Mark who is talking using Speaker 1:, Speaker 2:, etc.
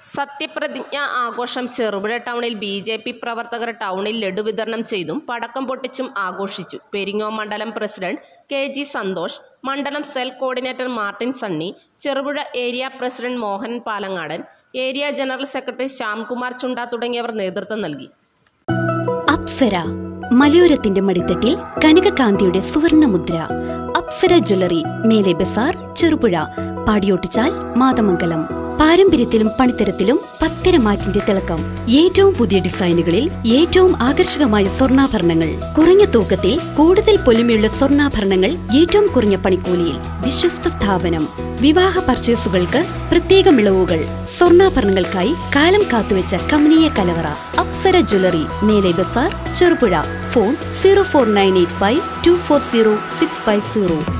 Speaker 1: സത്യപ്രതിജ്ഞ ആഘോഷം ചെറുപുഴ ടൗണിൽ ബി ജെ പി പ്രവർത്തകർ ടൗണിൽ ലഡു വിതരണം ചെയ്തും പടക്കം പൊട്ടിച്ചും ആഘോഷിച്ചു പെരിങ്ങോ മണ്ഡലം പ്രസിഡന്റ് കെ ജി സന്തോഷ് മണ്ഡലം cell coordinator Martin Sunny Cherupuzha area president Mohan Palangadan area general secretary Shyamkumar ചുണ്ട തുടങ്ങിയവർ നേതൃത്വം നൽകി
Speaker 2: അപ്സര മലയോരത്തിന്റെ മടിത്തട്ടിൽ കനകകാന്തിയുടെ സുവർണമുദ്ര അപ്സര ജ്വല്ലറി മേലെ ബസാർ ചെറുപുഴ പാടിയോട്ടിച്ചാൽ മാതമംഗലം പാരമ്പര്യത്തിലും പണിത്തരത്തിലും പത്തരമാറ്റിന്റെ തിളക്കം ഏറ്റവും പുതിയ ഡിസൈനുകളിൽ ഏറ്റവും ആകർഷകമായ സ്വർണ്ണാഭരണങ്ങൾ കുറഞ്ഞ തൂക്കത്തിൽ കൂടുതൽ പൊലിമയുള്ള സ്വർണ്ണാഭരണങ്ങൾ ഏറ്റവും കുറഞ്ഞ പണിക്കൂലിയിൽ വിശ്വസ്ത സ്ഥാപനം വിവാഹ പർച്ചേസുകൾക്ക് പ്രത്യേക മിളവുകൾ സ്വർണ്ണാഭരണങ്ങൾക്കായി കാലം കാത്തുവെച്ച കമനീയ കലവറ അപ്സര ജ്വല്ലറി മേലെ ബസാർ Cherupuzha phone zero four nine eight five two four zero six five zero